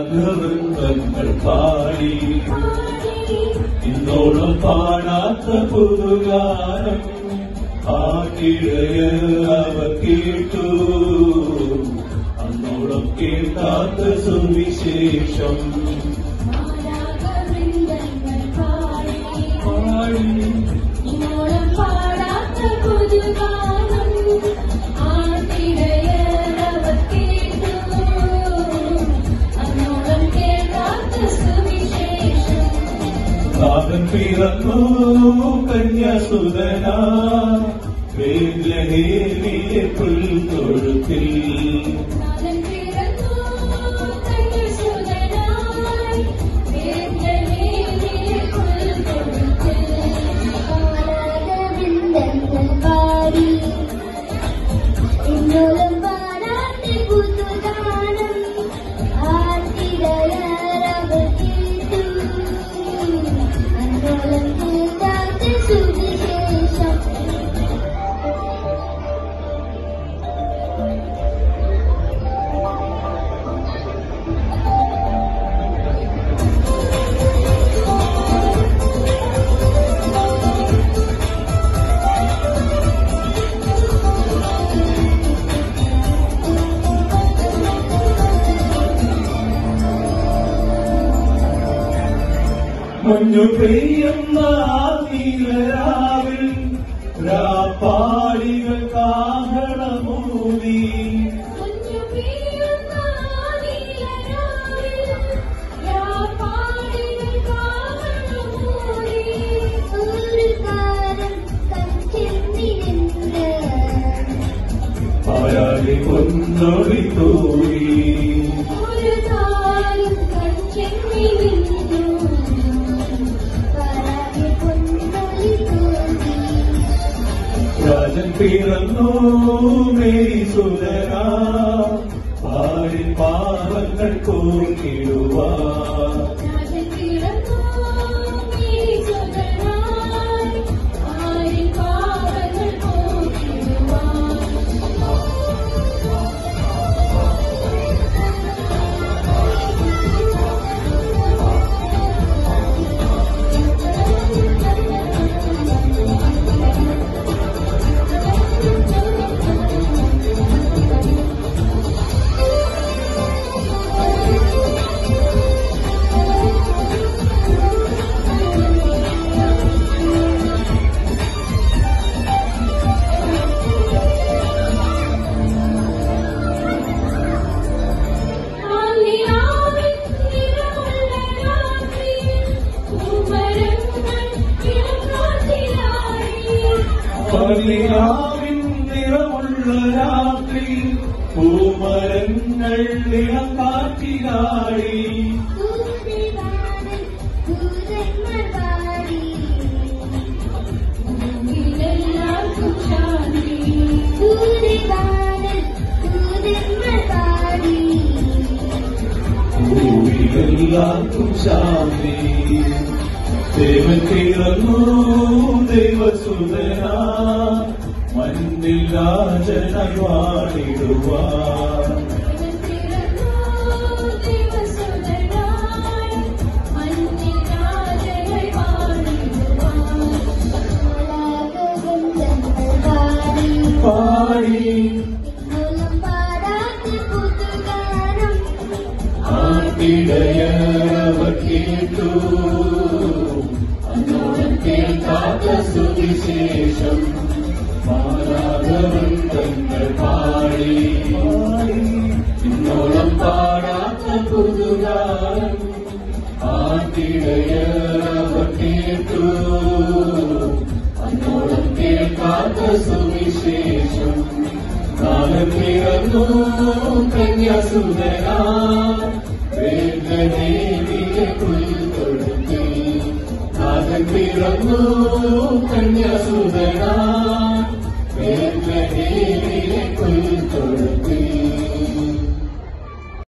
മാലാകവൃന്ദങ്ങൾ പാടി ഇന്നോളം പാടാത്ത പുതുഗാനം ആ കിഴയർ അവർ കേട്ടു അന്നോളം കേൾക്കാത്ത സുവിശേഷം മാലാകവൃന്ദങ്ങൾ പാടി പാടി ഇന്നോളം പാടാത്ത പുതുഗാനം ആട്ടിടയരവർ കേട്ടു അന്നോളം കേൾക്കാത്ത സുവിശേഷം നാഥൻ പിറന്നു കന്യാസുതന വേലഹേലിയെ പുൽത്തൊഴുത്തിൽ നാഥൻ പിറന്നു കന്യസുതനായി വേദനേലിയ പുൽത്തൊഴുത്തിൽ മാലാകവൃന്ദങ്ങൾ പാടി ഇന്നോളം പാടാത്ത പുതുഗാനം ആട്ടിടയരവർ കേട്ടു അന്നോളം കേൾക്കാത്ത സുവിശേഷം മഞ്ഞു പെയ്യുന്ന നീലരാവിൽ രാപ്പാടികൾ കാഹളമൂതി കുഞ്ഞു വീഴുന്ന നീലരാവിൽ യാപ്പാടികൾ കാണുമൂടി ഒരു കാലം കഞ്ചെന്നിരുന്ന് പായാലി പൊന്നൊളി തൂരി ഒരു കാലം കഞ്ചെന്നിരുന്നു പരാതി പൊന്നൊളി തോന്നി രാജൻ പിറന്നു മേരി സുതന പാടി പാവങ്ങൾ കോർക്കിടുവാ രാജൻ കിടന്നു മേച്ചുതനായി ആരി പാവങ്ങൾ പോക്കിടുവാൻ ആലിയാവിൻ നിറമുള്ള രാത്രി പൂമരങ്ങൾ കിഴക്കാട്ടിലായി പള്ളിയാവിൻ നിറമുള്ള രാത്രി പൂമരങ്ങൾ നിറം കാറ്റിലാടി ദൂതിവാനിൽ ദൂതന്മാർ പാടി ഭൂമിയിലെല്ലാവർക്കും ശാന്തി ദൂതിവാനിൽ ദൂതന്മാർ പാടി ഭൂമിയിലെല്ലാവർക്കും ശാന്തി ദേവൻ തീർന്നു ദൈവസുതന മണ്ണിൽ രാജനായി വാണിടുവാൻ പാടി ആട്ടിടയവർ കേട്ടു അന്നോളം കേൾക്കാത്ത സുവിശേഷം മാരാഗവൃന്ദങ്ങൾ പാടി ഇന്നോളം പാടാത്ത പുതുകാലം ആട്ടിടയവർ കേട്ടു അന്നോളം കേൾക്കാത്ത സുവിശേഷം കാലം പിറന്നു കന്യാസുതനാ വേദനേവിയ പുൽത്തൊഴുത്തിൽ നാഥൻ പിറന്നു